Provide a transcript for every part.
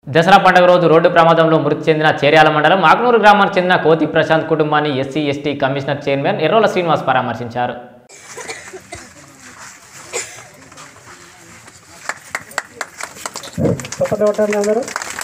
దసరా పండుగ రోజు రోడ్డు ప్రమాదంలో మృతి చెందిన చేర్యాల మండలం ఆగ్నూరు గ్రామానికి చెందిన కోతి ప్రశాంత్ కుటుంబాన్ని SC ST commissioner chairman Errolla Srinivas పరామర్శించారు చప్పట్లు కొట్టండి అందరూ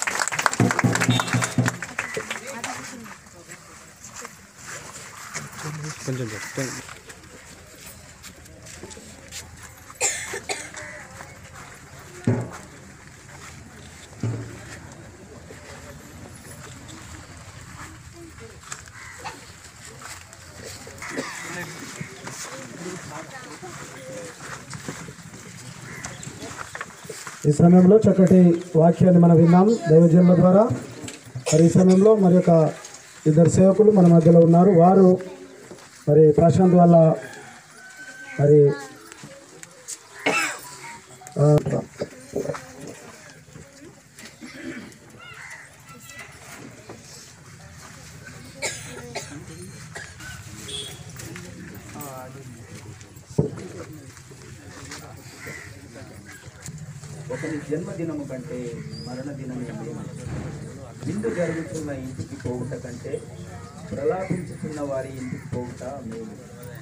ఈ సమయంలో చక్కటి వాక్యాన్ని మనం విన్నాం దైవజనుల ద్వారా మరి ఈ సమయంలో మరి యొక్క ఇద్దరు సేవకులు మన మధ్యలో ఉన్నారు వారు మరి ప్రశాంత్ వాళ్ళ మరి ఆ, ఒకరి జన్మదినము కంటే మరణ దినమే మేలు విందు జరుగుతున్న ఇంటికి పోవుట కంటే ప్రలాపించుతున్న వారి ఇంటికి పోవుట మేలు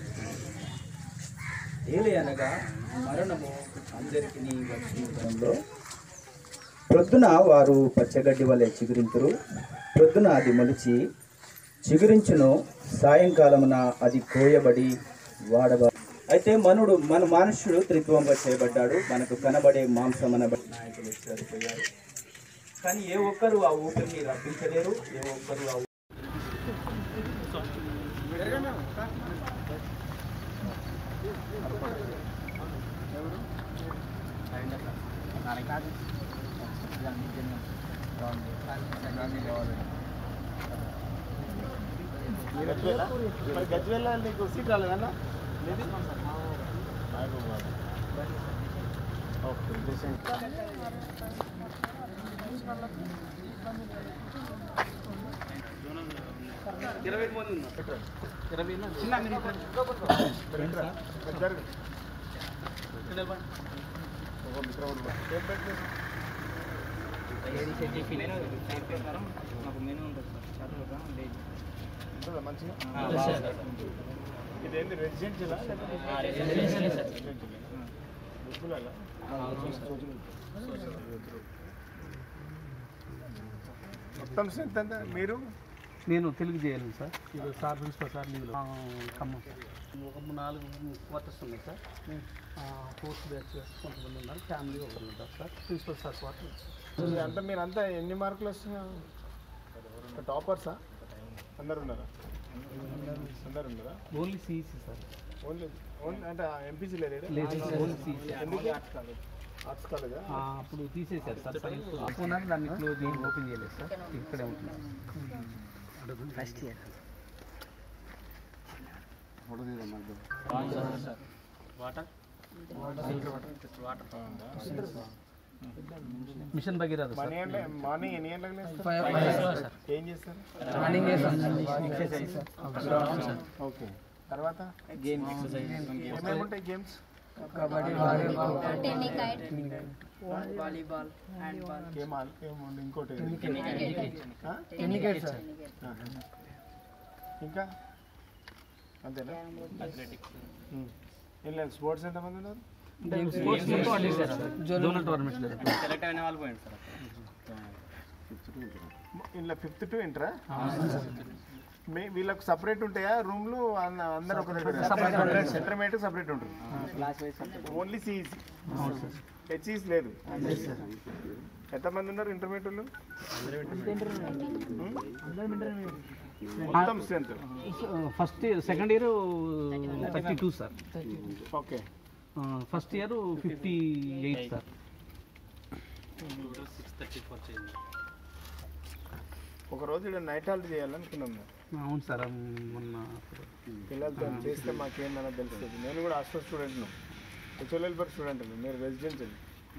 ఏలి అనగా మరణము అందరికీ వచ్చినంలో ప్రొద్దున వారు పచ్చగడ్డి వలె చిగురింతురు ప్రొద్దున అది మొలిచి చిగురించును సాయంకాలమున అది కోయబడి వాడబ అయితే మనుడు మన మనుష్యుడు త్రిత్వంగా చేయబడ్డాడు మనకు కనబడే మాంసం అనబడి నాయకులు సరిపోయారు కానీ ఏ ఒక్కరు ఆ ఊపిరిని రప్పించలేరు ఏ ఒక్కరు ఆ మొత్తం స్ట్రెంత్ ఎంత మీరు నేను తెలుగు చేయలేను సార్ ఇది సార్ ప్రిన్సిపల్ సార్ మీరు ఖమ్మం సార్ ఒక మూడు నాలుగు క్వార్టర్స్ ఉన్నాయి సార్ పోస్ట్ బ్యాచ్ కొంతమంది ఉన్నారు ఫ్యామిలీ ఒకరు ఉంటారు సార్ ప్రిన్సిపల్ సార్ క్వార్టర్ అంతా మీరు అంతా ఎన్ని మార్కులు వస్తున్నాయి టాపర్సా అందరు ఉన్నారా అందరు ఉన్నారా only CEC sir only only అంటే ఎంపీసీ లేదు లేదు ఓన్లీ సిఈసి ఎందుకు ఆర్ట్స్ కాలేజా అప్పుడు తీసేశారు సార్ సైన్స్ అప్పుడు దాన్ని క్లోజ్ ఓపెన్ చేయలేదు సార్ ఇక్కడే ఉంటున్నారు first year mission Bhagiratha sir మనీ అంటే మార్నింగ్ ఎన్ని గంటలకు లేస్తారు? ఏం చేస్తారు రన్నింగ్ చేస్తాం ఓకే తర్వాత ఏమేమి ఉంటాయి గేమ్స్ వాలీబాల్ హ్యాండ్బాల్ గేమ్ ఏముంది ఇంకోటి ఆ? సార్ ఆహా. ఇంకా అంతేనా ఉమ్. ఏం లేదు స్పోర్ట్స్ ఎంతమంది ఉన్నారు జోనల్ టోర్నమెంట్స్ లేదు ఇంట్లో ఫిఫ్త్ టు ఇంటరా మీ వీళ్ళకి సపరేట్ ఉంటాయా రూమ్లు అన్న- అందరు ఒక దగ్గర ఇంటర్మీడియట్ సపరేట్ ఉంటుంది ఓన్లీ సిఈసి హెచ్ఈసి లేదు ఎంతమంది ఉన్నారు ఇంటర్మీడియట్ వాళ్ళు మొత్తం strength first year second year thirty two sir okay first year fifty eight sir ఒక రోజు ఇక్కడ నైట్ హాల్ట్ చేయాలనుకున్నాం మేము. అవును సార్ మొన్న పిల్లలతో చేస్తే మాకేందన్నది తెలుస్తుంది నేను కూడా హాస్టల్ స్టూడెంట్ను హెచ్ఎల్ఎల్బర్ స్టూడెంట్ మీరు రెసిడెన్షియల్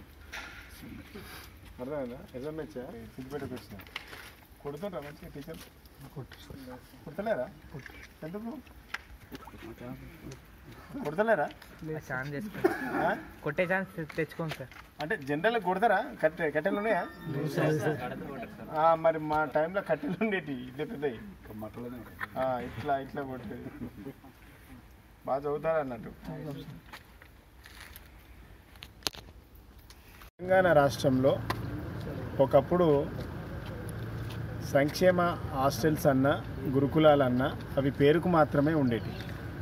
అర్థమైందా ఎస్ఎంహెచ్ సిద్దిపేటకు వచ్చిన కొడుతుండ్రా మంచిగా టీచర్ కుట్టలేరా ఎందుకు కొడతలేరా ఛాన్స్ చేసుకోండి ఆ? కొట్టే ఛాన్స్ తెచ్చుకోండి సార్ అంటే జనరల్ కొడతారా కట్టె కట్టెలు ఉన్నాయా ఆ, మరి మా టైంలో కట్టెలు ఉండేటి ఇదే పెద్దవి ఆ, ఇట్లా ఇట్లా కొట్టేది బాగా చదువుతారు అన్నట్టు తెలంగాణ రాష్ట్రంలో ఒకప్పుడు సంక్షేమ హాస్టల్స్ అన్న గురుకులాలన్న అవి పేరుకు మాత్రమే ఉండేటి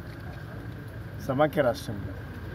సమాఖ్య రాష్ట్రంలో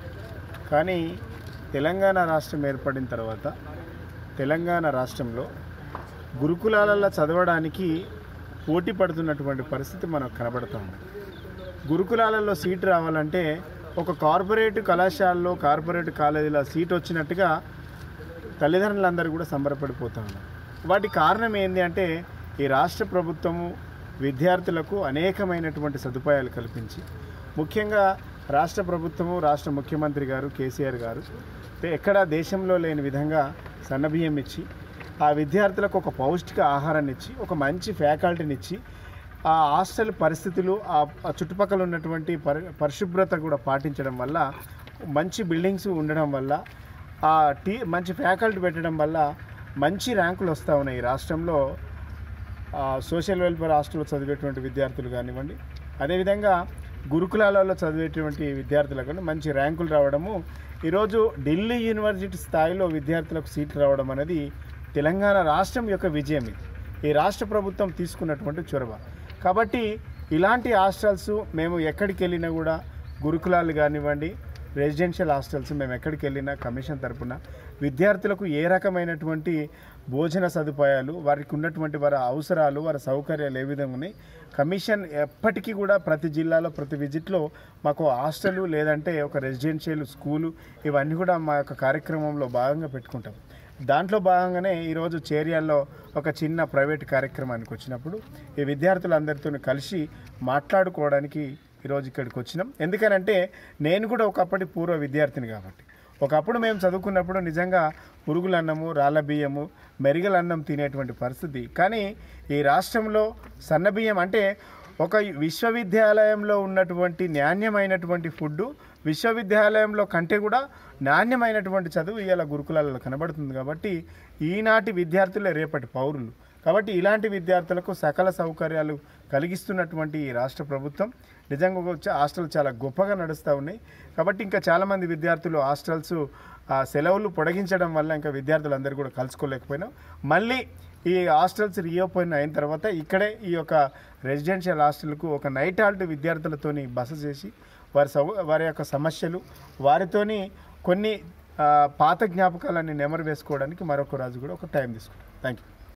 కానీ తెలంగాణ రాష్ట్రం ఏర్పడిన తర్వాత తెలంగాణ రాష్ట్రంలో గురుకులాలలో చదవడానికి పోటీ పడుతున్నటువంటి పరిస్థితి మనకు కనబడుతూ ఉంది గురుకులాలలో సీటు రావాలంటే ఒక కార్పొరేట్ కళాశాలలో కార్పొరేట్ కాలేజీలో సీట్ వచ్చినట్టుగా తల్లిదండ్రులందరూ కూడా సంబరపడిపోతూ ఉన్నారు వాటి కారణం ఏంటి అంటే ఈ రాష్ట్ర ప్రభుత్వము విద్యార్థులకు అనేకమైనటువంటి సదుపాయాలు కల్పించి ముఖ్యంగా రాష్ట్ర ప్రభుత్వము రాష్ట్ర ముఖ్యమంత్రి గారు కేసీఆర్ గారు ఎక్కడ దేశంలో లేని విధంగా సన్నబియ్యం ఇచ్చి ఆ విద్యార్థులకు ఒక పౌష్టిక ఆహారాన్ని ఇచ్చి ఒక మంచి ఫ్యాకల్టీని ఇచ్చి ఆ హాస్టల్ పరిస్థితులు ఆ ఆ చుట్టుపక్కల ఉన్నటువంటి పరి పరిశుభ్రత కూడా పాటించడం వల్ల మంచి బిల్డింగ్స్ ఉండడం వల్ల ఆ టీ మంచి ఫ్యాకల్టీ పెట్టడం వల్ల మంచి ర్యాంకులు వస్తూ ఉన్నాయి ఈ రాష్ట్రంలో ఆ, సోషల్ వెల్ఫేర్ హాస్టల్లో చదివేటువంటి విద్యార్థులు కానివ్వండి అదేవిధంగా గురుకులాలలో చదివేటువంటి విద్యార్థులకు కూడా మంచి ర్యాంకులు రావడము ఈరోజు ఢిల్లీ యూనివర్సిటీ స్థాయిలో విద్యార్థులకు సీట్లు రావడం అనేది తెలంగాణ రాష్ట్రం యొక్క విజయం ఇది ఈ రాష్ట్ర ప్రభుత్వం తీసుకున్నటువంటి చొరవ కాబట్టి ఇలాంటి హాస్టల్స్ మేము ఎక్కడికి వెళ్ళినా కూడా గురుకులాలు కానివ్వండి రెసిడెన్షియల్ హాస్టల్స్ మేము ఎక్కడికి వెళ్ళినా కమిషన్ తరపున విద్యార్థులకు ఏ రకమైనటువంటి భోజన సదుపాయాలు వారికి ఉన్నటువంటి వారి అవసరాలు వారి సౌకర్యాలు ఏ విధంగా ఉన్నాయి కమిషన్ ఎప్పటికీ కూడా ప్రతి జిల్లాలో ప్రతి విజిట్లో మాకు హాస్టల్ లేదంటే ఒక రెసిడెన్షియల్ స్కూలు ఇవన్నీ కూడా మా యొక్క కార్యక్రమంలో భాగంగా పెట్టుకుంటాం దాంట్లో భాగంగానే ఈరోజు చేరియాల్లో ఒక చిన్న ప్రైవేట్ కార్యక్రమానికి వచ్చినప్పుడు ఈ విద్యార్థులందరితో కలిసి మాట్లాడుకోవడానికి ఈరోజు ఇక్కడికి వచ్చినాం ఎందుకనంటే నేను కూడా ఒకప్పటి పూర్వ విద్యార్థిని కాబట్టి ఒకప్పుడు మేము చదువుకున్నప్పుడు నిజంగా పురుగుల అన్నము రాళ్ళ బియ్యము మెరిగల అన్నం తినేటువంటి పరిస్థితి కానీ ఈ రాష్ట్రంలో సన్న బియ్యం అంటే ఒక విశ్వవిద్యాలయంలో ఉన్నటువంటి నాణ్యమైనటువంటి ఫుడ్ విశ్వవిద్యాలయంలో కంటే కూడా నాణ్యమైనటువంటి చదువు ఇవాళ గురుకులాలలో కనబడుతుంది కాబట్టి ఈనాటి విద్యార్థులే రేపటి పౌరులు కాబట్టి ఇలాంటి విద్యార్థులకు సకల సౌకర్యాలు కలిగిస్తున్నటువంటి ఈ రాష్ట్ర ప్రభుత్వం నిజంగా వచ్చి హాస్టల్ చాలా గొప్పగా నడుస్తూ ఉన్నాయి కాబట్టి ఇంకా చాలామంది విద్యార్థులు హాస్టల్స్ ఆ, సెలవులు పొడిగించడం వల్ల ఇంకా విద్యార్థులందరూ కూడా కలుసుకోలేకపోయినాం మళ్ళీ ఈ హాస్టల్స్ రీఓపెన్ అయిన తర్వాత ఇక్కడే ఈ యొక్క రెసిడెన్షియల్ హాస్టల్కు ఒక నైట్ హాల్ట్ విద్యార్థులతోని బస చేసి వారి సౌ వారి యొక్క సమస్యలు వారితోని కొన్ని ఆ, పాత జ్ఞాపకాలన్నీ నెమరు వేసుకోవడానికి మరొక రాజు కూడా ఒక టైం తీసుకుంటాం థ్యాంక్ యూ